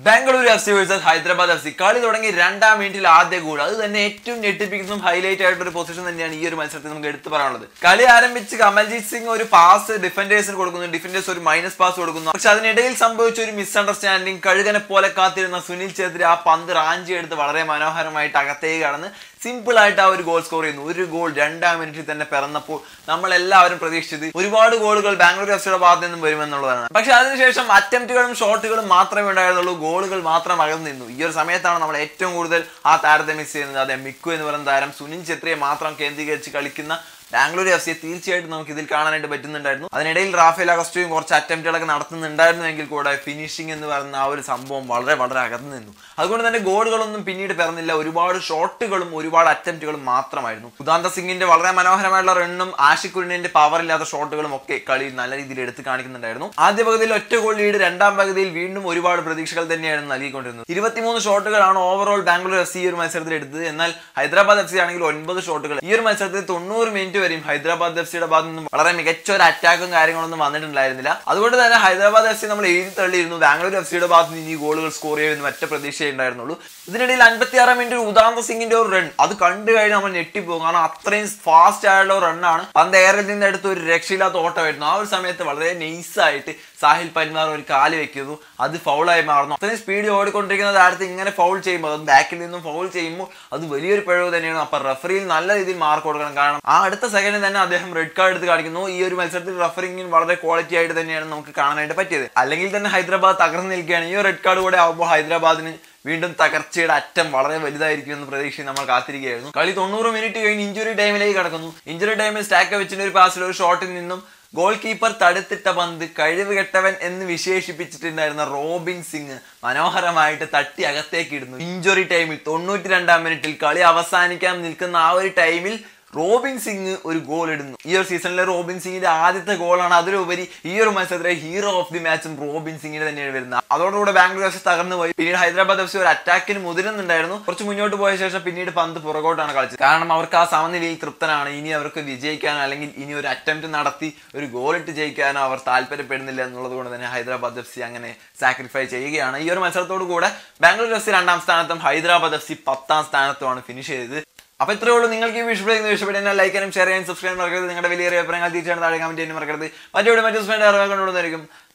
Bangalore F C versus Hyderabad F C കളി തുടങ്ങി രണ്ടാം മിനിറ്റിൽ ആദ്യ ഗോൾ അത് തന്നെ ഏറ്റവും ഞെട്ടിപ്പിക്കുന്നതും ഹൈലൈറ്റ് ആയിട്ടുള്ള ഒരു പൊസിഷൻ തന്നെയാണ് ഈ ഒരു മത്സരത്തിൽ നമുക്ക് എടുത്തു പറയാനുള്ളത് കളി ആരംഭിച്ച് കമൽജീത് സിംഗ് ഒരു പാസ് ഡിഫൻഡേഴ്സിന് കൊടുക്കുന്നു ഡിഫൻഡേഴ്സ് ഒരു മൈനസ് പാസ് കൊടുക്കുന്നു പക്ഷെ അതിനിടയിൽ സംഭവിച്ച ഒരു മിസ്അണ്ടർസ്റ്റാൻഡിങ് കഴുകനെ പോലെ കാത്തിരുന്ന സുനിൽ ഛേത്രി ആ പന്ത് റാഞ്ചി എടുത്ത് വളരെ മനോഹരമായിട്ട് അകത്തേക്ക് കടന്ന് സിമ്പിൾ ആയിട്ട് ആ ഒരു ഗോൾ സ്കോർ ചെയ്യുന്നു ഒരു ഗോൾ രണ്ടാം മിനിറ്റിൽ തന്നെ പിറന്നപ്പോൾ നമ്മൾ എല്ലാവരും പ്രതീക്ഷിച്ചത് ഒരുപാട് ഗോളുകൾ ബാംഗ്ലൂർ എഫ് സിയുടെ ഭാഗത്ത് നിന്നും വരുമെന്നുള്ളതാണ് പക്ഷെ അതിനുശേഷം അറ്റംപ്റ്റുകളും ഷോട്ടുകളും മാത്രമേ ഉണ്ടായിരുന്നുള്ളൂ ഗോളുകൾ മാത്രം അകന്നു നിന്നു ഈ ഒരു സമയത്താണ് നമ്മൾ ഏറ്റവും കൂടുതൽ ആ താരത്തെ മിസ് ചെയ്യുന്നത് അതെ മിക്കു എന്ന് പറയുന്ന താരം സുനിൽ ഛത്രിയെ മാത്രം കേന്ദ്രീകരിച്ച് കളിക്കുന്ന ബാംഗ്ലൂർ എഫ് സിയെ തീർച്ചയായിട്ടും നമുക്ക് ഇതിൽ കാണാനായിട്ട് പറ്റുന്നുണ്ടായിരുന്നു അതിനിടയിൽ റാഫേൽ അഗസ്റ്റോയും കുറച്ച് അറ്റംപ്റ്റുകളൊക്കെ നടത്തുന്നുണ്ടായിരുന്നുവെങ്കിൽ കൂടെ ഫിനിഷിംഗ് എന്ന് പറയുന്ന ആ ഒരു സംഭവം വളരെ വളരെ അകന്നു നിന്നു അതുകൊണ്ട് തന്നെ ഗോളുകളൊന്നും പിന്നീട് പിറന്നില്ല ഒരുപാട് ഷോട്ടുകളും ഒരുപാട് അറ്റംപ്റ്റുകളും മാത്രമായിരുന്നു ഉദാന്ത സിംഗിന്റെ വളരെ മനോഹരമായുള്ള റണ്ണും ആഷിഖുലിന്റെ പവർ ഇല്ലാത്ത ഷോട്ടുകളും ഒക്കെ കളിയിൽ നല്ല രീതിയിൽ എടുത്തു കാണിക്കുന്നുണ്ടായിരുന്നു ആദ്യ പകുതിയിൽ ഒറ്റ ഗോൾ ലീഡ് രണ്ടാം പകുതിയിൽ വീണ്ടും ഒരുപാട് പ്രതീക്ഷകൾ തന്നെയായിരുന്നു നൽകിക്കൊണ്ടിരുന്നത് ഇരുപത്തിമൂന്ന് ഷോട്ടുകളാണ് ഓവറോൾ ബാംഗ്ലൂർ എഫ് സി ഈ ഒരു മത്സരത്തിൽ എടുത്തത് എന്നാൽ ഹൈദരാബാദ് എഫ് സി ആണെങ്കിൽ ഒൻപത് ഷോട്ടുകൾ ഈ ഒരു മത്സരത്തിൽ തൊണ്ണൂറ് മിനിറ്റ് വരെയും ഹൈദരാബാദ് എഫ് സിയുടെ ഭാഗത്ത് നിന്നും വളരെ മികച്ച ഒരു അറ്റാക്കും കാര്യങ്ങളൊന്നും വന്നിട്ടുണ്ടായിരുന്നില്ല അതുകൊണ്ട് തന്നെ ഹൈദരാബാദ് എഫ് സി നമ്മൾ എഴുതി തള്ളിയിരുന്നു ബാംഗ്ലൂർ എഫ് സിയുടെ ഭാഗത്ത് നിന്ന് ഈ ഗോളുകൾ സ്കോർ ചെയ്യുമെന്ന് ഒറ്റ പ്രതീക്ഷയേ ഉണ്ടായിരുന്നുള്ളൂ ഇതിനിടയിൽ അൻപത്തി ആറാം മിനിറ്റ് ഉദാന്ത സിംഗിന്റെ ഒരു റൺ അത് കണ്ടു കഴിഞ്ഞാൽ നമ്മൾ ഞെട്ടിപ്പോകും കാരണം അത്രയും ഫാസ്റ്റ് ആയുള്ള ഒരു റണ്ണാണ് പന്ത് എയറിൽ നിന്ന് എടുത്ത് ഒരു രക്ഷയില്ലാത്ത ഓട്ടമായിരുന്നു ആ ഒരു സമയത്ത് വളരെ നൈസായിട്ട് സാഹിൽ പന്മാർ ഒരു കാല് വെക്കുന്നു അത് ഫൗളായി മാറുന്നു അത്രയും സ്പീഡിൽ ഓടിക്കൊണ്ടിരിക്കുന്ന താരത്തെ ഇങ്ങനെ ഫൗൾ ചെയ്യുമ്പോൾ അത് ബാക്കിൽ നിന്നും ഫൗൾ ചെയ്യുമ്പോൾ അത് വലിയൊരു പിഴവ് തന്നെയാണ് അപ്പൊ റഫറിയിൽ നല്ല രീതിയിൽ മാർക്ക് കൊടുക്കണം കാരണം ആ അടുത്ത സെക്കൻഡിൽ തന്നെ അദ്ദേഹം റെഡ് കാർഡ് എടുത്ത് കാണിക്കുന്നു ഈ ഒരു മത്സരത്തിൽ റഫറിങ്ങിൽ വളരെ ക്വാളിറ്റി ആയിട്ട് തന്നെയാണ് നമുക്ക് കാണാനായിട്ട് പറ്റിയത് അല്ലെങ്കിൽ തന്നെ ഹൈദരാബാദ് തകർന്നു നിൽക്കുകയാണ് ഈ റെഡ് കാർഡ് കൂടെ ആകുമ്പോൾ ഹൈദരാബാദിന് വീണ്ടും തകർച്ചയുടെ അറ്റം വളരെ വലുതായിരിക്കും എന്ന് പ്രതീക്ഷിച്ച് നമ്മൾ കാത്തിരിക്കുകയായിരുന്നു കളി തൊണ്ണൂറ് മിനിറ്റ് കഴിഞ്ഞ് ഇഞ്ചുറി ടൈമിലേക്ക് കടക്കുന്നു ഇഞ്ചുറി ടൈമിൽ സ്റ്റാക്ക് വെച്ചിന്റെ ഒരു പാസിൽ ഒരു ഷോട്ടിൽ നിന്നും ഗോൾ കീപ്പർ തടുത്തിട്ട പന്ത് കഴിവ് കെട്ടവൻ എന്ന് വിശേഷിപ്പിച്ചിട്ടുണ്ടായിരുന്ന റോബിൻ സിംഗ് മനോഹരമായിട്ട് തട്ടി അകത്തേക്ക് ഇടുന്നു ഇഞ്ചുറി ടൈമിൽ തൊണ്ണൂറ്റി രണ്ടാം മിനിറ്റിൽ കളി അവസാനിക്കാൻ നിൽക്കുന്ന ആ ഒരു ടൈമിൽ റോബിൻ സിംഗ് ഒരു ഗോൾ ഇടുന്നു ഈ ഒരു സീസണിലെ റോബിൻ സിംഗിന്റെ ആദ്യത്തെ ഗോളാണ് അതിലുപരി ഈ ഒരു മത്സരത്തിലെ ഹീറോ ഓഫ് ദി മാച്ചും റോബിൻ സിംഗിന് തന്നെയാണ് വരുന്നത് അതോടുകൂടെ ബാംഗ്ലൂർ എഫ് സി തകർന്നു പോയി പിന്നീട് ഹൈദരാബാദ് എഫ് സി ഒരു അറ്റാക്കിന് മുതിരുന്നുണ്ടായിരുന്നു കുറച്ച് മുന്നോട്ട് പോയ ശേഷം പിന്നീട് പന്ത് പുറകോട്ടാണ് കളിച്ചത് കാരണം അവർക്ക് ആ സമനിലയിൽ തൃപ്തനാണ് ഇനി അവർക്ക് വിജയിക്കാനോ അല്ലെങ്കിൽ ഇനി ഒരു അറ്റംപ്റ്റ് നടത്തി ഒരു ഗോൾ ഇട്ട് ജയിക്കാനോ അവർ താല്പര്യപ്പെടുന്നില്ല എന്നുള്ളത് കൊണ്ട് തന്നെ ഹൈദരാബാദ് എഫ് സി അങ്ങനെ സാക്രിഫൈ ചെയ്യുകയാണ് ഈ ഒരു മത്സരത്തോടു കൂടെ ബാംഗ്ലൂർ എഫ് സി രണ്ടാം സ്ഥാനത്തും ഹൈദരാബാദ് എഫ് സി പത്താം സ്ഥാനത്തുമാണ് ഫിനിഷ് ചെയ്തത് അപ്പൊ ഇത്രേ ഉള്ളൂ നിങ്ങൾക്ക് ഈ വിഷയം ഇഷ്ടപ്പെടുന്ന ലൈക്ക് ചെയ്യാനും ഷെയർ ചെയ്യാനും സബ്സ്ക്രൈബ് മറക്കരുത് നിങ്ങളുടെ വലിയ അഭിപ്രായങ്ങൾ തീർച്ചയായും താഴെ കമന്റ് ചെയ്യാനും മറക്കരുത് മറ്റേ മറ്റു സ്പെൻഡ് അറിവ് കൊണ്ടുവന്നായിരിക്കും